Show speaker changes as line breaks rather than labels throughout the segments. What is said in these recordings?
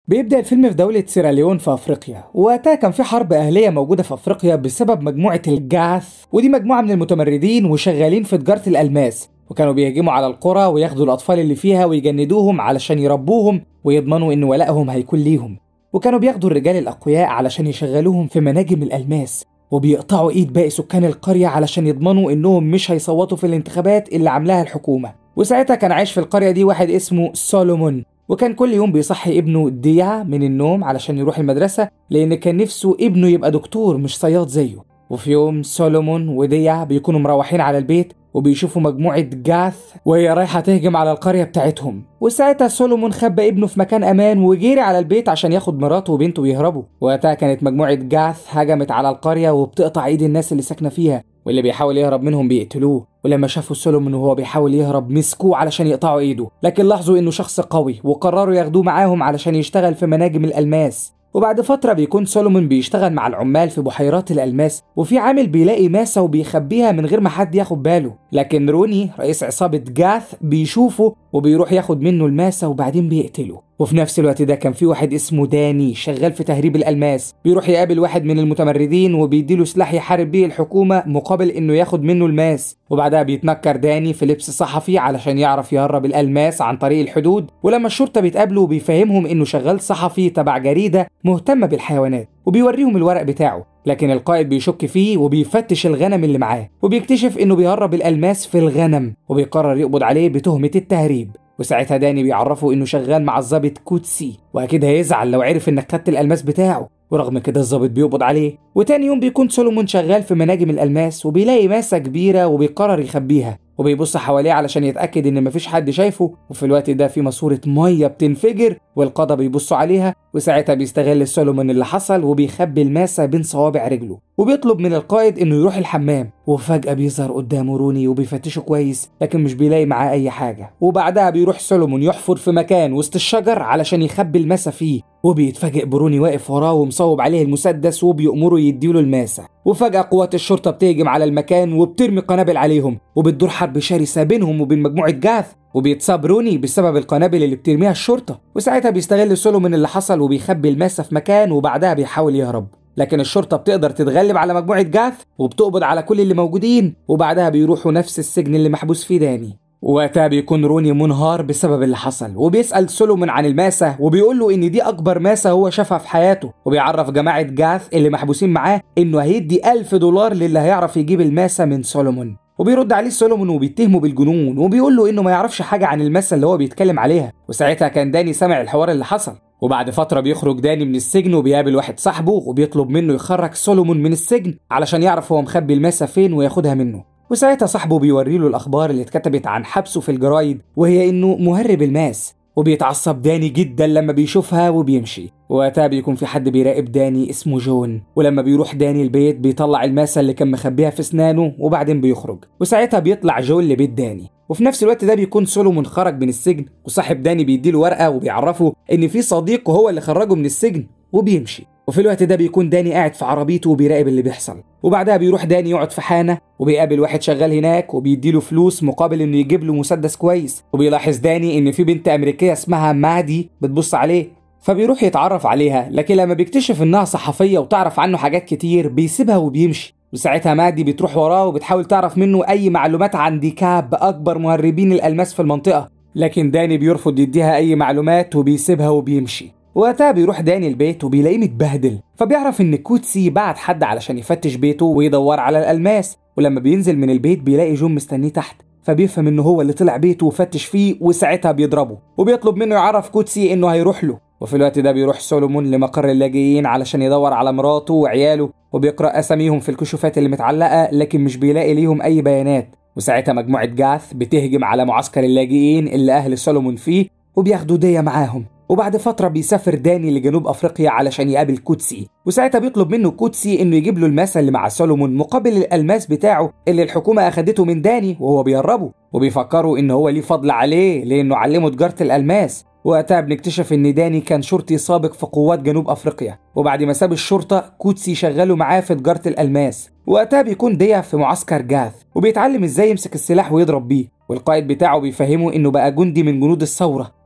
بيبدأ الفيلم في دولة سيراليون في أفريقيا وقتها كان في حرب أهلية موجودة في أفريقيا بسبب مجموعة الجاث ودي مجموعة من المتمردين وشغالين في تجارة الألماس وكانوا بيهجموا على القرى وياخدوا الأطفال اللي فيها ويجندوهم علشان يربوهم ويضمنوا إن ولائهم هيكون ليهم وكانوا بياخدوا الرجال الأقوياء علشان يشغلوهم في مناجم الألماس وبيقطعوا إيد باقي سكان القرية علشان يضمنوا إنهم مش هيصوتوا في الانتخابات اللي عاملاها الحكومة وساعتها كان عايش في القرية دي واحد اسمه سولومون وكان كل يوم بيصحي ابنه ديا من النوم علشان يروح المدرسة لأن كان نفسه ابنه يبقى دكتور مش صياد زيه وفي يوم سولومون وديا بيكونوا مروحين على البيت وبيشوفوا مجموعة جاث وهي رايحة تهجم على القرية بتاعتهم وساعتها سولومون خبى ابنه في مكان أمان وجري على البيت عشان ياخد مراته وبنته ويهربوا وقتها كانت مجموعة جاث هجمت على القرية وبتقطع ايد الناس اللي ساكنة فيها واللي بيحاول يهرب منهم بيقتلوه ولما شافوا سولومون وهو بيحاول يهرب مسكوه علشان يقطعوا ايده لكن لاحظوا انه شخص قوي وقرروا ياخدوه معاهم علشان يشتغل في مناجم الألماس وبعد فترة بيكون سولومون بيشتغل مع العمال في بحيرات الألماس وفي عامل بيلاقي ماسة وبيخبيها من غير ما حد ياخد باله لكن روني رئيس عصابة جاث بيشوفه وبيروح ياخد منه الماسة وبعدين بيقتله وفي نفس الوقت ده كان في واحد اسمه داني شغال في تهريب الألماس بيروح يقابل واحد من المتمردين وبيديله سلاح يحارب بيه الحكومة مقابل إنه ياخد منه الماس وبعدها بيتنكر داني في لبس صحفي علشان يعرف يهرب الألماس عن طريق الحدود ولما الشرطة بتقابله بيفهمهم إنه شغال صحفي تبع جريدة مهتمة بالحيوانات وبيوريهم الورق بتاعه لكن القائد بيشك فيه وبيفتش الغنم اللي معاه وبيكتشف انه بيهرب الالماس في الغنم وبيقرر يقبض عليه بتهمه التهريب وساعتها داني بيعرفه انه شغال مع الظابط كوتسي واكيد هيزعل لو عرف انك خدت الالماس بتاعه ورغم كده الظابط بيقبض عليه وتاني يوم بيكون سولومون شغال في مناجم الالماس وبيلاقي ماسه كبيره وبيقرر يخبيها وبيبص حواليه علشان يتاكد ان مفيش حد شايفه وفي الوقت ده في ماسوره ميه بتنفجر والقاده بيبصوا عليها وساعتها بيستغل سولومون اللي حصل وبيخبي الماسه بين صوابع رجله وبيطلب من القائد انه يروح الحمام وفجاه بيظهر قدامه روني وبيفتشه كويس لكن مش بيلاقي معاه اي حاجه وبعدها بيروح سولومون يحفر في مكان وسط الشجر علشان يخبي الماسه فيه وبيتفاجئ بروني واقف وراه ومصوب عليه المسدس وبيأمره يديله الماسة وفجأة قوات الشرطة بتهجم على المكان وبترمي قنابل عليهم وبتدور حرب شرسة بينهم وبين مجموعة جاث وبيتصاب روني بسبب القنابل اللي بترميها الشرطة وساعتها بيستغل سولومون اللي حصل وبيخبي الماسة في مكان وبعدها بيحاول يهرب لكن الشرطة بتقدر تتغلب على مجموعة جاث وبتقبض على كل اللي موجودين وبعدها بيروحوا نفس السجن اللي محبوس فيه داني وقتها بيكون روني منهار بسبب اللي حصل وبيسأل سولومون عن الماسة وبيقول له إن دي أكبر ماسة هو شافها في حياته وبيعرف جماعة جاث اللي محبوسين معاه إنه هيدي ألف دولار للي هيعرف يجيب الماسة من سولومون وبيرد عليه سولومون وبيتهمه بالجنون وبيقول له إنه ما يعرفش حاجة عن الماسة اللي هو بيتكلم عليها وساعتها كان داني سمع الحوار اللي حصل وبعد فترة بيخرج داني من السجن وبيقابل واحد صاحبه وبيطلب منه يخرج سولومون من السجن علشان يعرف هو مخبي الماسة فين وياخدها منه وساعتها صاحبه بيوري له الاخبار اللي اتكتبت عن حبسه في الجرايد وهي انه مهرب الماس وبيتعصب داني جدا لما بيشوفها وبيمشي وقتها بيكون في حد بيراقب داني اسمه جون ولما بيروح داني البيت بيطلع الماسة اللي كان مخبيها في اسنانه وبعدين بيخرج وساعتها بيطلع جون لبيت داني وفي نفس الوقت ده بيكون سولومون خرج من السجن وصاحب داني بيديله ورقة وبيعرفه ان في صديق هو اللي خرجه من السجن وبيمشي وفي الوقت ده بيكون داني قاعد في عربيته وبيراقب اللي بيحصل وبعدها بيروح داني يقعد في حانه وبيقابل واحد شغال هناك وبيديله فلوس مقابل انه يجيب له مسدس كويس وبيلاحظ داني ان في بنت امريكيه اسمها مادي بتبص عليه فبيروح يتعرف عليها لكن لما بيكتشف انها صحفيه وتعرف عنه حاجات كتير بيسيبها وبيمشي وساعتها مادي بتروح وراه وبتحاول تعرف منه اي معلومات عن ديكاب اكبر مهربين الالماس في المنطقه لكن داني بيرفض يديها اي معلومات وبيسيبها وبيمشي وقتها بيروح داني البيت وبيلاقيه متبهدل فبيعرف ان كوتسي بعت حد علشان يفتش بيته ويدور على الالماس ولما بينزل من البيت بيلاقي جون مستنيه تحت فبيفهم انه هو اللي طلع بيته وفتش فيه وساعتها بيضربه وبيطلب منه يعرف كوتسي انه هيروح له وفي الوقت ده بيروح سولومون لمقر اللاجئين علشان يدور على مراته وعياله وبيقرأ أساميهم في الكشوفات اللي متعلقة لكن مش بيلاقي ليهم أي بيانات وساعتها مجموعة جاث بتهجم على معسكر اللاجئين اللي أهل سولومون فيه وبياخدوا دية معاهم وبعد فترة بيسافر داني لجنوب أفريقيا علشان يقابل كوتسي وساعتها بيطلب منه كوتسي إنه يجيب له الماسة اللي مع سولومون مقابل الألماس بتاعه اللي الحكومة أخدته من داني وهو بيهربه وبيفكروا إن هو ليه فضل عليه لأنه علمه تجارة الألماس وقتها بنكتشف ان داني كان شرطي سابق في قوات جنوب افريقيا وبعد ما ساب الشرطه كوتسي شغله معاه في تجاره الالماس وقتها بيكون ديا في معسكر جاث وبيتعلم ازاي يمسك السلاح ويضرب بيه والقائد بتاعه بيفهمه انه بقى جندي من جنود الثوره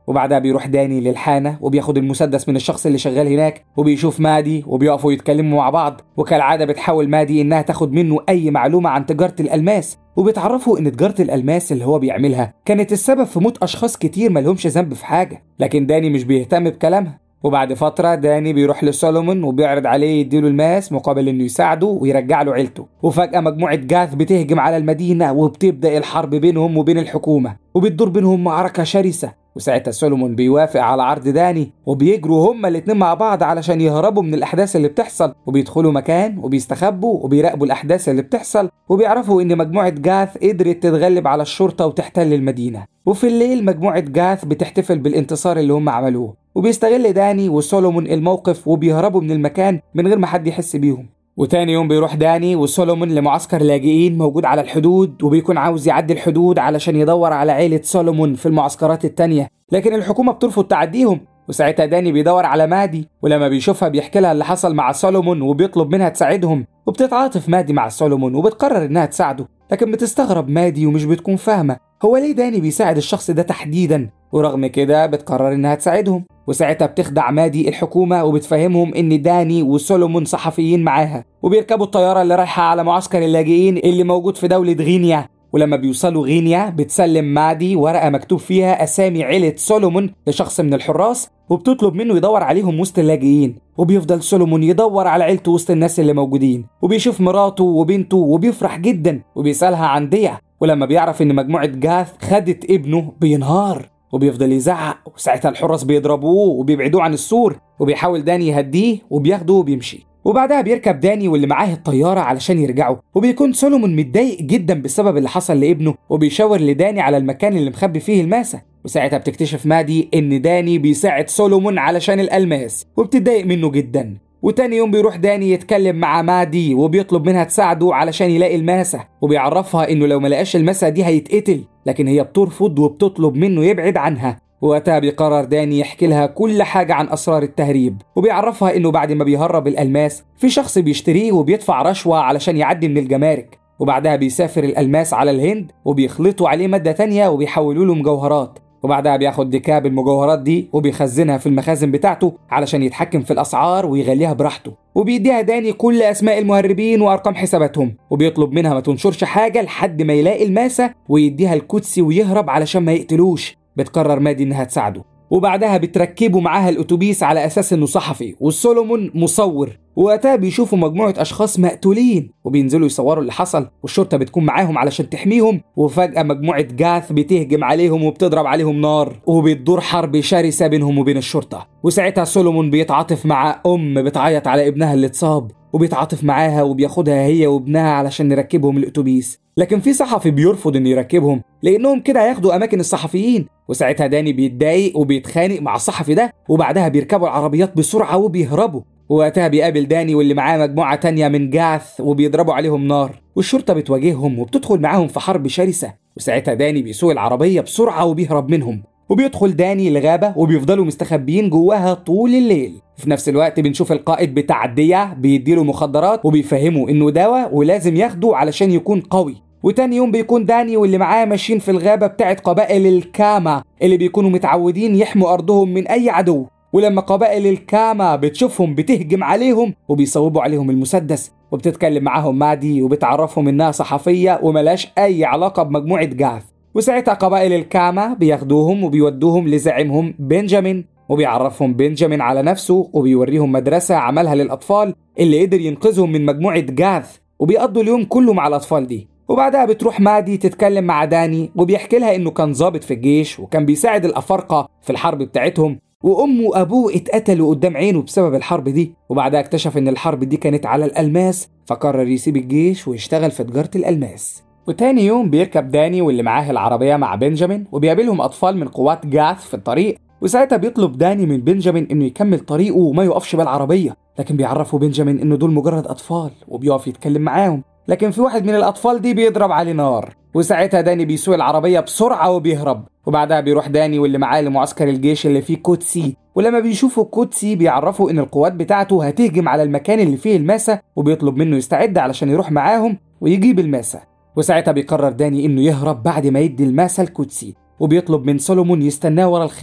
وبعدها بيروح داني للحانة وبياخد المسدس من الشخص اللي شغال هناك وبيشوف مادي وبيقفوا يتكلموا مع بعض وكالعادة بتحاول مادي إنها تاخد منه أي معلومة عن تجارة الألماس وبتعرفه إن تجارة الألماس اللي هو بيعملها كانت السبب في موت أشخاص كتير ملهمش ذنب في حاجة لكن داني مش بيهتم بكلامها وبعد فترة داني بيروح لسولومون وبيعرض عليه يديله الماس مقابل انه يساعده ويرجع له عيلته وفجأة مجموعة جاث بتهجم على المدينة وبتبدأ الحرب بينهم وبين الحكومة وبتدور بينهم معركة شرسة وساعتها سولومون بيوافق على عرض داني وبيجروا هما الاتنين مع بعض علشان يهربوا من الأحداث اللي بتحصل وبيدخلوا مكان وبيستخبوا وبيراقبوا الأحداث اللي بتحصل وبيعرفوا إن مجموعة جاث قدرت تتغلب على الشرطة وتحتل المدينة وفي الليل مجموعة جاث بتحتفل بالانتصار اللي هم عملوه وبيستغل داني وسولومون الموقف وبيهربوا من المكان من غير ما حد يحس بيهم وتاني يوم بيروح داني وسولومون لمعسكر لاجئين موجود على الحدود وبيكون عاوز يعدي الحدود علشان يدور على عيلة سولومون في المعسكرات التانية لكن الحكومة بترفض تعديهم وساعتها داني بيدور على مادي ولما بيشوفها بيحكي لها اللي حصل مع سولومون وبيطلب منها تساعدهم وبتتعاطف مادي مع سولومون وبتقرر انها تساعده لكن بتستغرب مادي ومش بتكون فاهمة هو ليه داني بيساعد الشخص ده تحديدا ورغم كده بتقرر انها تساعدهم وساعتها بتخدع مادي الحكومة وبتفهمهم ان داني وسولومون صحفيين معاها وبيركبوا الطيارة اللي رايحة على معسكر اللاجئين اللي موجود في دولة غينيا ولما بيوصلوا غينيا بتسلم مادي ورقة مكتوب فيها أسامي عيلة سولومون لشخص من الحراس وبتطلب منه يدور عليهم وسط اللاجئين وبيفضل سولومون يدور على عيلته وسط الناس اللي موجودين وبيشوف مراته وبنته وبيفرح جدا وبيسألها عن ديا ولما بيعرف ان مجموعة جاث خدت ابنه بينهار وبيفضل يزعق وساعتها الحراس بيضربوه وبيبعدوه عن السور وبيحاول داني يهديه وبياخده وبيمشي وبعدها بيركب داني واللي معاه الطيارة علشان يرجعوا وبيكون سولومون متضايق جدا بسبب اللي حصل لابنه وبيشاور لداني على المكان اللي مخبي فيه الماسة وساعتها بتكتشف مادي ان داني بيساعد سولومون علشان الألماس وبتتضايق منه جدا وتاني يوم بيروح داني يتكلم مع مادي وبيطلب منها تساعده علشان يلاقي الماسة وبيعرفها انه لو ما لقاش الماسة دي هيتقتل لكن هي بترفض وبتطلب منه يبعد عنها وقتها بيقرر داني يحكي لها كل حاجة عن أسرار التهريب وبيعرفها إنه بعد ما بيهرب الألماس في شخص بيشتريه وبيدفع رشوة علشان يعدي من الجمارك وبعدها بيسافر الألماس على الهند وبيخلطوا عليه مادة تانية وبيحولوا له مجوهرات وبعدها بياخد ديكاب المجوهرات دي وبيخزنها في المخازن بتاعته علشان يتحكم في الأسعار ويغليها براحته وبيديها داني كل أسماء المهربين وأرقام حساباتهم وبيطلب منها ما تنشرش حاجة لحد ما يلاقي الماسة ويديها الكوتسي ويهرب علشان ما يقتلوش بتقرر مادي إنها تساعده وبعدها بتركبوا معاها الاتوبيس على اساس انه صحفي والسولومون مصور وقتها بيشوفوا مجموعة أشخاص مقتولين وبينزلوا يصوروا اللي حصل والشرطة بتكون معاهم علشان تحميهم وفجأة مجموعة جاث بتهجم عليهم وبتضرب عليهم نار وبتدور حرب شرسة بينهم وبين الشرطة وساعتها سولومون بيتعاطف مع أم بتعيط على ابنها اللي اتصاب وبيتعاطف معاها وبياخدها هي وابنها علشان نركبهم الاتوبيس لكن في صحفي بيرفض انه يركبهم لانهم كده هياخدوا اماكن الصحفيين وساعتها داني بيتضايق وبيتخانق مع الصحفي ده وبعدها بيركبوا العربيات بسرعه وبيهربوا ووقتها بيقابل داني واللي معاه مجموعة تانية من جاث وبيضربوا عليهم نار والشرطة بتواجههم وبتدخل معاهم في حرب شرسة وساعتها داني بيسوق العربية بسرعة وبيهرب منهم وبيدخل داني الغابة وبيفضلوا مستخبيين جواها طول الليل في نفس الوقت بنشوف القائد بتاع ديا بيديله مخدرات وبيفهمه انه دواء ولازم ياخده علشان يكون قوي وتاني يوم بيكون داني واللي معاه ماشيين في الغابة بتاعت قبائل الكاما اللي بيكونوا متعودين يحموا أرضهم من أي عدو ولما قبائل الكاما بتشوفهم بتهجم عليهم وبيصوبوا عليهم المسدس وبتتكلم معاهم مادي وبتعرفهم انها صحفية وملاش اي علاقة بمجموعة جاث وساعتها قبائل الكاما بياخدوهم وبيودوهم لزعيمهم بنجامين وبيعرفهم بنجامين على نفسه وبيوريهم مدرسة عملها للأطفال اللي قدر ينقذهم من مجموعة جاث وبيقضوا اليوم كله مع الأطفال دي وبعدها بتروح مادي تتكلم مع داني وبيحكي لها انه كان ضابط في الجيش وكان بيساعد الافارقه في الحرب بتاعتهم وامه وابوه اتقتلوا قدام عينه بسبب الحرب دي وبعدها اكتشف ان الحرب دي كانت على الالماس فقرر يسيب الجيش ويشتغل في تجاره الالماس وتاني يوم بيركب داني واللي معاه العربية مع بنجامين وبيقابلهم أطفال من قوات جاث في الطريق وساعتها بيطلب داني من بنجامين إنه يكمل طريقه وما يقفش بالعربية لكن بيعرفوا بنجامين إنه دول مجرد أطفال وبيقف يتكلم معاهم لكن في واحد من الأطفال دي بيضرب عليه نار وساعتها داني بيسوق العربية بسرعة وبيهرب وبعدها بيروح داني واللي معاه لمعسكر الجيش اللي فيه كوتسي ولما بيشوفوا كوتسي بيعرفوا ان القوات بتاعته هتهجم على المكان اللي فيه الماسة وبيطلب منه يستعد علشان يروح معاهم ويجيب الماسة وساعتها بيقرر داني انه يهرب بعد ما يدي الماسة لكوتسي وبيطلب من سولومون يستناه ورا الخيمة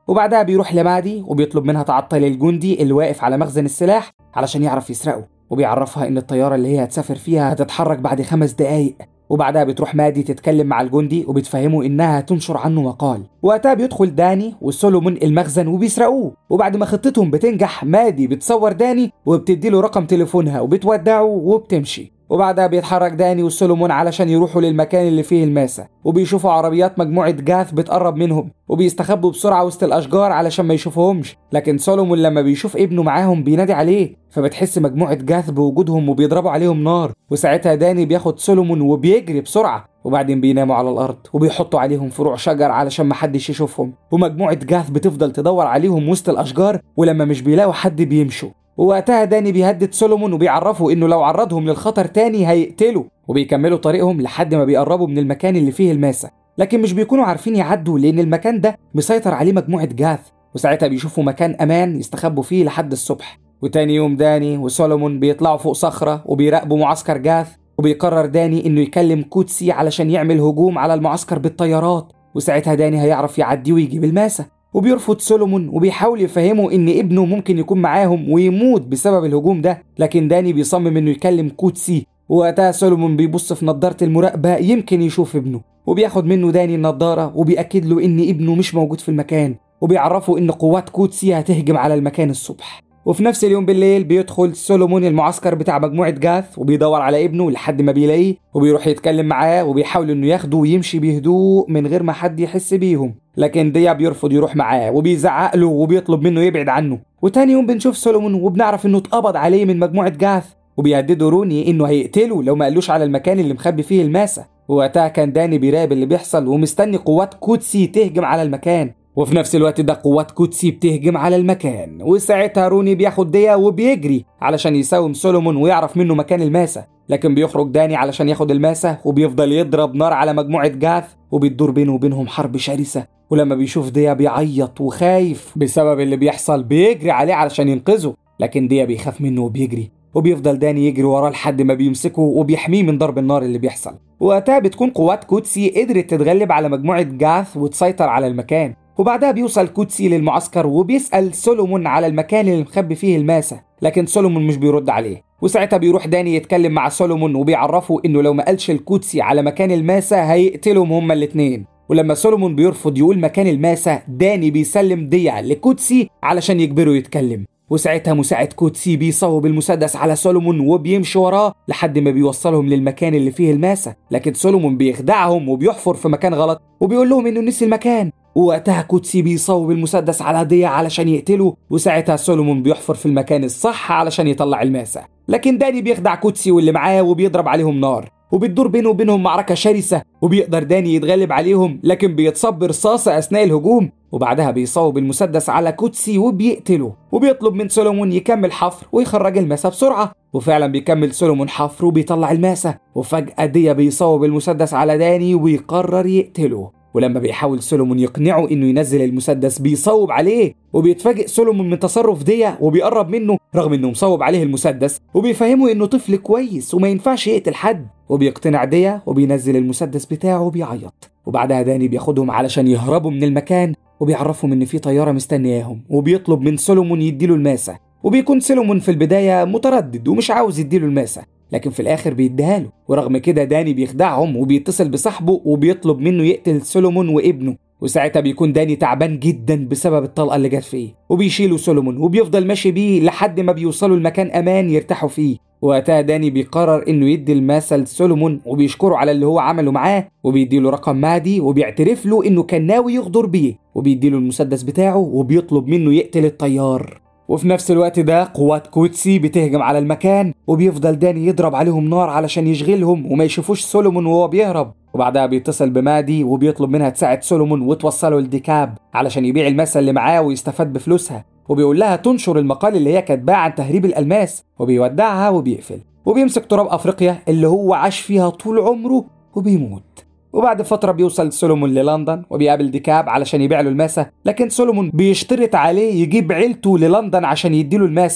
وبعدها بيروح لمادي وبيطلب منها تعطل الجندي اللي واقف على مخزن السلاح علشان يعرف يسرقه وبيعرفها ان الطياره اللي هي هتسافر فيها هتتحرك بعد خمس دقايق وبعدها بتروح مادي تتكلم مع الجندي وبتفهمه انها هتنشر عنه مقال وقتها بيدخل داني وسولومون المخزن وبيسرقوه وبعد ما خطتهم بتنجح مادي بتصور داني وبتديله رقم تليفونها وبتودعه وبتمشي وبعدها بيتحرك داني وسولومون علشان يروحوا للمكان اللي فيه الماسة وبيشوفوا عربيات مجموعة جاث بتقرب منهم وبيستخبوا بسرعة وسط الأشجار علشان ما يشوفوهمش لكن سولومون لما بيشوف ابنه معاهم بينادي عليه فبتحس مجموعة جاث بوجودهم وبيضربوا عليهم نار وساعتها داني بياخد سولومون وبيجري بسرعة وبعدين بيناموا على الأرض وبيحطوا عليهم فروع شجر علشان محدش يشوفهم ومجموعة جاث بتفضل تدور عليهم وسط الأشجار ولما مش بيلاقوا حد بيمشوا ووقتها داني بيهدد سولومون وبيعرفه انه لو عرضهم للخطر تاني هيقتله وبيكملوا طريقهم لحد ما بيقربوا من المكان اللي فيه الماسة لكن مش بيكونوا عارفين يعدوا لان المكان ده مسيطر عليه مجموعة جاث وساعتها بيشوفوا مكان امان يستخبوا فيه لحد الصبح وتاني يوم داني وسولومون بيطلعوا فوق صخرة وبيراقبوا معسكر جاث وبيقرر داني انه يكلم كوتسي علشان يعمل هجوم على المعسكر بالطيارات وساعتها داني هيعرف يعدي ويجيب الماسة وبيرفض سولومون وبيحاول يفهمه ان ابنه ممكن يكون معاهم ويموت بسبب الهجوم ده لكن داني بيصمم انه يكلم كوتسي ووقتها سولومون بيبص في نظارة المراقبة يمكن يشوف ابنه وبياخد منه داني النظارة وبيأكد له ان ابنه مش موجود في المكان وبيعرفه ان قوات كوتسي هتهجم على المكان الصبح وفي نفس اليوم بالليل بيدخل سولومون المعسكر بتاع مجموعة جاث وبيدور على ابنه لحد ما بيلاقيه وبيروح يتكلم معاه وبيحاول انه ياخده ويمشي بهدوء من غير ما حد يحس بيهم لكن ديا بيرفض يروح معاه وبيزعق له وبيطلب منه يبعد عنه وتاني يوم بنشوف سولومون وبنعرف انه اتقبض عليه من مجموعة جاث وبيهددوا روني انه هيقتله لو ما قالوش على المكان اللي مخبي فيه الماسة ووقتها كان داني بيراقب اللي بيحصل ومستني قوات كوتسي تهجم على المكان وفي نفس الوقت ده قوات كوتسي بتهجم على المكان وساعتها روني بياخد ديا وبيجري علشان يساوم سولومون ويعرف منه مكان الماسة لكن بيخرج داني علشان ياخد الماسة وبيفضل يضرب نار على مجموعة جاث وبتدور بينه وبينهم حرب شرسة ولما بيشوف ديا بيعيط وخايف بسبب اللي بيحصل بيجري عليه علشان ينقذه لكن ديا بيخاف منه وبيجري وبيفضل داني يجري وراه لحد ما بيمسكه وبيحميه من ضرب النار اللي بيحصل وقتها بتكون قوات كوتسي قدرت تتغلب على مجموعة جاث وتسيطر على المكان وبعدها بيوصل كوتسي للمعسكر وبيسأل سولومون على المكان اللي مخبي فيه الماسة لكن سولومون مش بيرد عليه وساعتها بيروح داني يتكلم مع سولومون وبيعرفه انه لو ما قالش الكوتسي على مكان الماسة هيقتلهم هما الاتنين ولما سولومون بيرفض يقول مكان الماسة داني بيسلم ديا لكوتسي علشان يجبره يتكلم وساعتها مساعد كوتسي بيصوب المسدس على سولومون وبيمشي وراه لحد ما بيوصلهم للمكان اللي فيه الماسة لكن سولومون بيخدعهم وبيحفر في مكان غلط وبيقول لهم انه نسي المكان ووقتها كوتسي بيصوب المسدس على ديا علشان يقتله وساعتها سولومون بيحفر في المكان الصح علشان يطلع الماسة لكن داني بيخدع كوتسي واللي معاه وبيضرب عليهم نار وبتدور بينه وبينهم معركة شرسة وبيقدر داني يتغلب عليهم لكن بيتصب رصاصة أثناء الهجوم وبعدها بيصوب المسدس على كوتسي وبيقتله وبيطلب من سولومون يكمل حفر ويخرج الماسة بسرعة وفعلا بيكمل سولومون حفر وبيطلع الماسة وفجأة ديا بيصوب المسدس على داني ويقرر يقتله ولما بيحاول سولومون يقنعه انه ينزل المسدس بيصوب عليه وبيتفاجئ سولومون من تصرف ديا وبيقرب منه رغم انه مصوب عليه المسدس وبيفهمه انه طفل كويس وما ينفعش يقتل حد وبيقتنع ديا وبينزل المسدس بتاعه وبيعيط وبعدها داني بياخدهم علشان يهربوا من المكان وبيعرفهم ان في طياره مستنياهم وبيطلب من سولومون يديله الماسه وبيكون سولومون في البدايه متردد ومش عاوز يديله الماسه لكن في الاخر بيديها له ورغم كده داني بيخدعهم وبيتصل بصاحبه وبيطلب منه يقتل سولومون وابنه وساعتها بيكون داني تعبان جدا بسبب الطلقه اللي جت فيه وبيشيلوا سولومون وبيفضل ماشي بيه لحد ما بيوصلوا لمكان امان يرتاحوا فيه وقتها داني بيقرر انه يدي الماسة لسولومون وبيشكره على اللي هو عمله معاه وبيديله رقم مادي وبيعترف له انه كان ناوي يغدر بيه وبيديله المسدس بتاعه وبيطلب منه يقتل الطيار وفي نفس الوقت ده قوات كوتسي بتهجم على المكان وبيفضل داني يضرب عليهم نار علشان يشغلهم وما يشوفوش سولومون وهو بيهرب وبعدها بيتصل بمادي وبيطلب منها تساعد سولومون وتوصله لديكاب علشان يبيع الماسة اللي معاه ويستفاد بفلوسها وبيقول لها تنشر المقال اللي هي كاتباه عن تهريب الألماس وبيودعها وبيقفل وبيمسك تراب أفريقيا اللي هو عاش فيها طول عمره وبيموت وبعد فترة بيوصل سولومون للندن وبيقابل ديكاب علشان يبيع له الماسة لكن سولومون بيشترط عليه يجيب عيلته للندن عشان يديله الماسة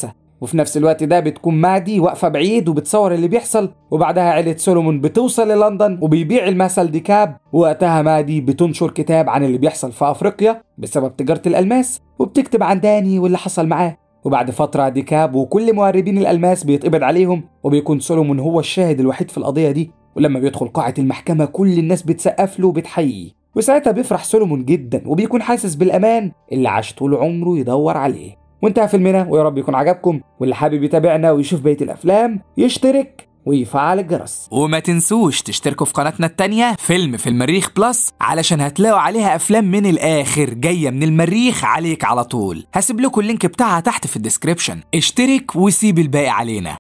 وفي نفس الوقت ده بتكون مادي واقفة بعيد وبتصور اللي بيحصل وبعدها عيلة سولومون بتوصل للندن وبيبيع المثل ديكاب وقتها مادي بتنشر كتاب عن اللي بيحصل في أفريقيا بسبب تجارة الألماس وبتكتب عن داني واللي حصل معاه وبعد فترة ديكاب وكل مهربين الألماس بيتقبض عليهم وبيكون سولومون هو الشاهد الوحيد في القضية دي ولما بيدخل قاعة المحكمة كل الناس بتسقف له وبتحييه وساعتها بيفرح سولومون جدا وبيكون حاسس بالأمان اللي عاش طول عمره يدور عليه وانتهى فيلمنا ويا رب يكون عجبكم واللي حابب يتابعنا ويشوف بقية الأفلام يشترك ويفعل الجرس
وما تنسوش تشتركوا في قناتنا التانية فيلم في المريخ بلس علشان هتلاقوا عليها أفلام من الآخر جاية من المريخ عليك على طول هسيب لكم اللينك بتاعها تحت في الديسكريبشن اشترك وسيب الباقي علينا